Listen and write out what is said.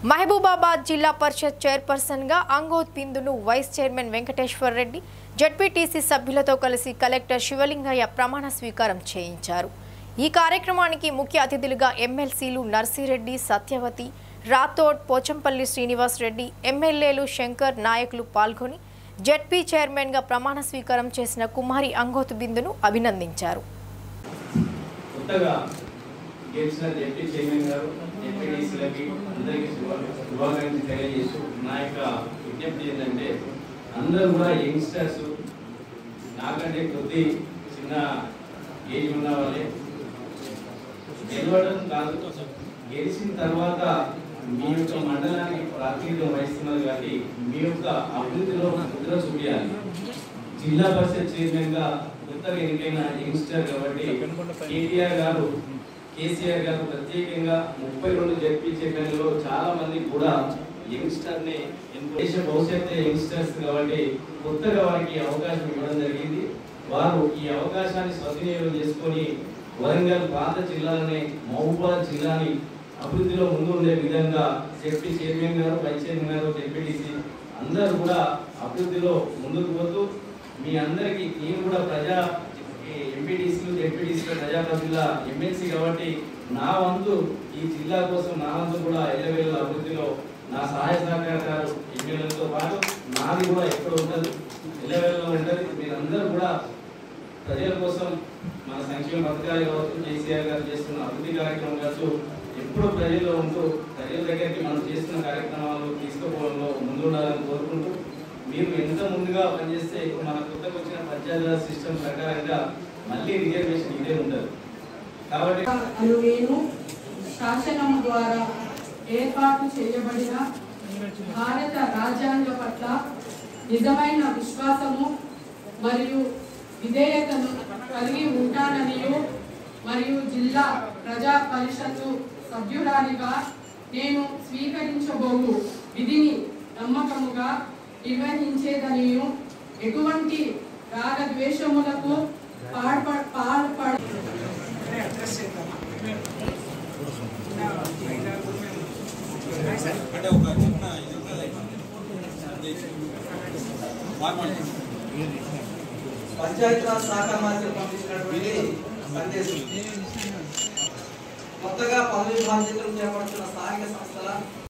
మహబూబాబాద్ జిల్లా పరిషత్ చైర్పర్సన్గా అంగోద్ బిందును vice chairman Venkateshwar Reddy ZPTC సభ్యులతో కలిసి కలెక్టర్ శివలింగయ్య ప్రమాణ స్వీకారం చేయించారు ఈ కార్యక్రమానికి ముఖ్య అతిథులుగా ఎమ్మెల్సీలు నర్సిరెడ్డి సత్యవతి రాథోడ్ పోచంపల్లి శ్రీనివాస్ రెడ్డి ఎమ్మెల్యేలు శంకర్ నాయకులు పాల్గొని జడ్పీ చైర్మన్గా ప్రమాణ స్వీకారం చేసిన కుమారి అంగోత్ బిందును అభినందించారు కొత్తగా గెలిచిన డిప్యూటీ చైర్మన్ గారు డిప్యూటీసీలకి అందరికీ శుభ- శుభాకాంక్షలు తెలియజేస్తూ నా యొక్క విజ్ఞప్తి ఏంటంటే అందరూ కూడా యంగ్స్టర్స్ నాకంటే కొద్ది చిన్న ఏజ్ ఉన్న వాళ్ళే గెలవడం కాదు గెలిచిన తర్వాత మీ యొక్క మండలానికి ప్రాతినిధ్యం వహిస్తున్నారు కాబట్టి మీ యొక్క అభివృద్ధిలో ముద్ర చూపించాలి జిల్లా పరిషత్ చైర్మన్ గా కొత్తగా ఎన్నికైన యంగ్స్టర్ కాబట్టి కేటీఆర్ గారు కేసీఆర్ గారు ప్రత్యేకంగా ముప్పై రెండు జడ్పీ చైర్మన్లో చాలా మంది కూడా యంగ్స్టర్ ని ఎన్నుకో- దేశ భవిష్యత్తు యంగ్స్టర్స్ కాబట్టి కొత్తగా వారికి అవకాశం ఇవ్వడం జరిగింది వారు ఈ అవకాశాన్ని సద్వినియోగం చేసుకొని వరంగల్ ప్రాంత జిల్లాలని మహబూబాద్ జిల్లాని అభివృద్ధిలో ముందు ఉండే విధంగా జడ్పీ చైర్మన్ గారు వైస్ చైర్మన్ గారు జడ్పీటీసీ అందరూ కూడా అభివృద్ధిలో ముందుకు పోతూ మీ అందరికీ నేను కూడా ప్రజా ఎంపీటీసీలు జెడ్పీటీసీలు ప్రజాప్రతినిధుల ఎమ్మెల్సీ కాబట్టి నా వంతు ఈ జిల్లా కోసం నా వంతు కూడా ఎల్లవేళ అభివృద్ధిలో నా సహాయ సహకారాలు ఎమ్మెల్యేలతో పాటు నాది కూడా ఎక్కడ ఉంటుంది ఎల్లవేళలో ఉంటుంది మీరందరూ కూడా ప్రజల కోసం మన సంక్షేమ పథకాలు కావచ్చు కేసీఆర్ గారు చేస్తున్న అభివృద్ధి కార్యక్రమం కావచ్చు ఎప్పుడు ప్రజల్లో ఉంటూ ప్రజల దగ్గరికి మనం చేస్తున్న కార్యక్రమాలు తీసుకుపోవడంలో ముందుండాలని కోరుకుంటూ మీరు ఎంత ముందుగా పనిచేస్తే ఇప్పుడు మన కొత్తగా వచ్చిన పంచాయతీరాజ్ సిస్టమ్ ప్రకారంగా మళ్ళీ రిజర్వేషన్ ఇదే ఉండదు కాబట్టి అను నేను శాసనం ద్వారా ఏర్పాటు చేయబడిన భారత రాజ్యాంగ పట్ల నిజమైన విశ్వాసము మరియు విధేయతను కలిగి ఉంటాననియు మరియు జిల్లా ప్రజా పరిషత్తు సభ్యురాలిగా నేను స్వీకరించబోవు విధిని నమ్మకముగా నిర్వహించేదనియు ఎటువంటి రాగద్వేషములకు పాల్ప పాల్పడ అంటే ఒక చిన్న ఇది ఉన్నది ఫార్మాలిటీ పంచాయతీరాజ్ శాఖ మంత్రి పంపించినటువంటి సందేశం కొత్తగా పదవి బాధ్యతలు చేపడుతున్న స్థానిక సంస్థల